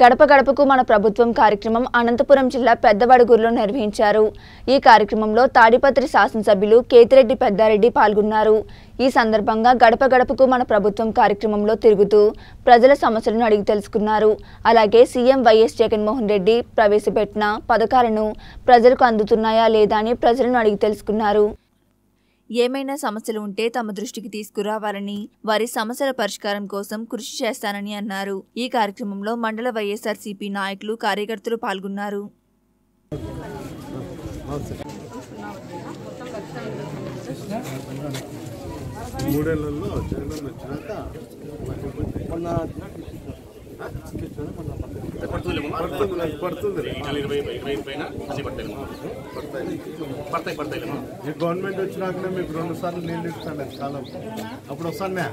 గడప గడపకు మన ప్రభుత్వం కార్యక్రమం అనంతపురం జిల్లా పెద్దవడుగురులో నిర్వహించారు ఈ కార్యక్రమంలో తాడిపత్రి శాసనసభ్యులు కేతిరెడ్డి పెద్దారెడ్డి పాల్గొన్నారు ఈ సందర్భంగా గడప గడపకు మన ప్రభుత్వం కార్యక్రమంలో తిరుగుతూ ప్రజల సమస్యలను అడిగి తెలుసుకున్నారు అలాగే సీఎం వైఎస్ జగన్మోహన్ రెడ్డి ప్రవేశపెట్టిన పథకాలను ప్రజలకు అందుతున్నాయా లేదా అని ప్రజలను అడిగి తెలుసుకున్నారు ఏమైనా సమస్యలు ఉంటే తమ దృష్టికి తీసుకురావాలని వారి సమస్యల పరిష్కారం కోసం కృషి చేస్తానని అన్నారు ఈ కార్యక్రమంలో మండల వైఎస్ఆర్సీపీ నాయకులు కార్యకర్తలు పాల్గొన్నారు మూడేళ్లలో జగన్ వచ్చినాక మొన్న పడుతుంది పడుతుంది పడతాయి పడతాయి ఈ గవర్నమెంట్ వచ్చినాకనే మీకు రెండు సార్లు నీళ్ళు ఇస్తాను కాలం అప్పుడు వస్తానే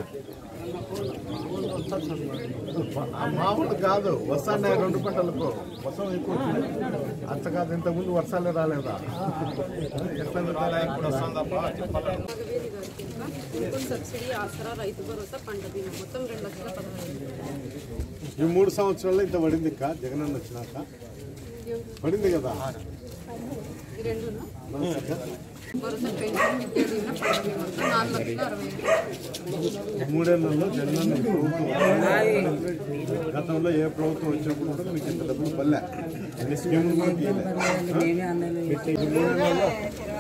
మామూలు కాదు వస్తానే రెండు పంటలకు వర్షం ఎక్కువ వచ్చింది అంత కాదు ఇంతకుముందు వర్షాలే రాలేదా ఎట్లా జరుగుతాయి? ఇప్పుడు వస్తుందప్పా చెప్పాలి ఇంకొక సబ్సిడీ ఆసరా రైతు భరోసా పంట బీమా మొత్తం రెండు లక్షల పదహారు ఈ మూడు సంవత్సరాల్లో ఇంత పడింది కా జగన్ అన్న వచ్చినాక పడింది కదా ఈ రెండున భరోసా పెన్షన్ విద్యా దీవెన పంట బీమా నాలుగు లక్షల అరవై ఐదు ఈ మూడేళ్లలో జగన్ అన్న ప్రభుత్వం గతంలో ఏ ప్రభుత్వం వచ్చినప్పుడు కూడా మీకు ఇంత డబ్బులు పల్లె ఎన్ని స్కీములు కూడా తీయలే. ఆ? ఈ మూడేళ్లలో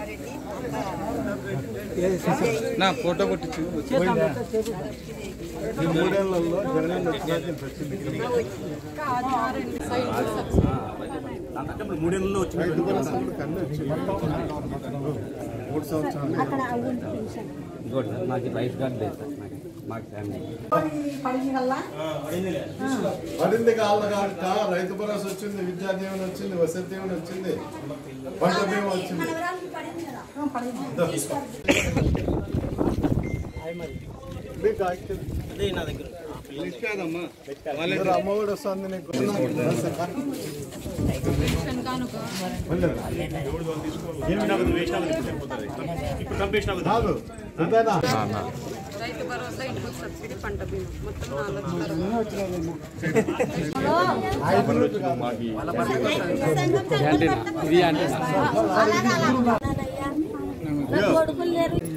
నా ఫోటో కొట్టించు ఈ మూడేళ్లలో జగన్ అన్న వచ్చినాక ఇంత వచ్చింది అంటే ఇప్పుడు మూడేళ్ళలో వచ్చిన రైతు భరోసా కూడా కన్నీ వచ్చింది మూడు సంవత్సరాలు ఇంకోటి సార్ మాకు రైస్ కార్డు లేదు సార్ మాకు మాకు ఫ్యామిలీ పడింది కాళ్ళ కాక రైతు భరోసా వచ్చింది విద్యా దీవెన వచ్చింది వసతి దీవెన వచ్చింది పంట బీమా వచ్చింది మీకు యాక్చువల్లీ ఇద్దరు అమ్మఒడి వస్తుంది నీకు పెన్షన్ కానుక ఏమి నాకు వేసినా ఇప్పుడు కంపెనీ కాదు అంతేనా రైతు భరోసా ఇంకొక సబ్సిడీ పంట బీమా మొత్తం నాలుగు లక్షల అరవై ఐదు. ఇది అంటే కొడుకులు లేరు